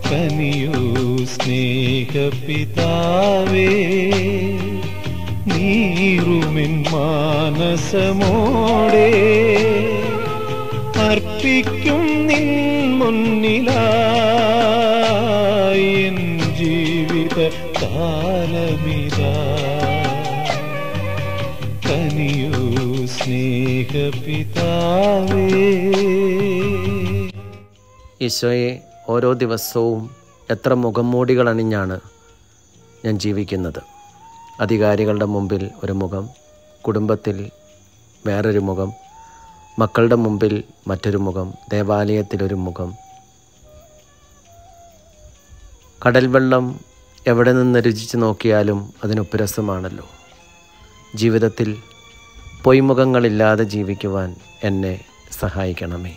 കനിയൂ സ്നേഹപിതാവേ നീറുമിൻ മാനസമോടെ അർപ്പിക്കും നിൻ മുന്നിലായി എൻ ജീവിത കാലമിതാ കനിയൂ സ്നേഹപിതാവേ ഈശോയെ ഓരോ ദിവസവും എത്ര മുഖംമൂടികൾ അണിഞ്ഞാണ് ഞാൻ ജീവിക്കുന്നത് അധികാരികളുടെ മുമ്പിൽ ഒരു മുഖം കുടുംബത്തിൽ വേറൊരു മുഖം മക്കളുടെ മുമ്പിൽ മറ്റൊരു മുഖം ദേവാലയത്തിലൊരു മുഖം കടൽ വെള്ളം എവിടെ നിന്ന് രുചിച്ച് നോക്കിയാലും അതിനുപ്പുരസമാണല്ലോ ജീവിതത്തിൽ പൊയ്മുഖങ്ങളില്ലാതെ ജീവിക്കുവാൻ എന്നെ സഹായിക്കണമേ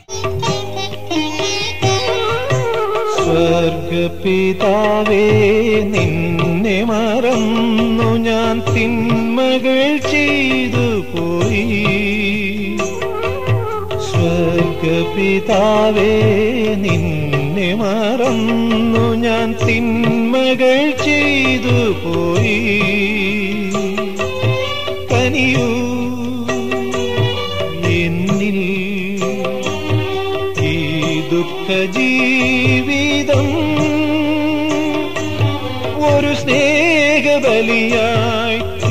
സ്വർഗപിതാവേ നിന്നെ മറന്നു ഞാൻ തിന്മകൾ ചെയ്തു പോയി സ്വർഗപിതാവേ നിന്നെ മറന്നു ഞാൻ തിന്മകൾ ചെയ്തു പോയി കനിയൂ എന്നിൽ ഈ ദുഃഖ ജീവിതം ഒരു സ്നേഹബലിയായി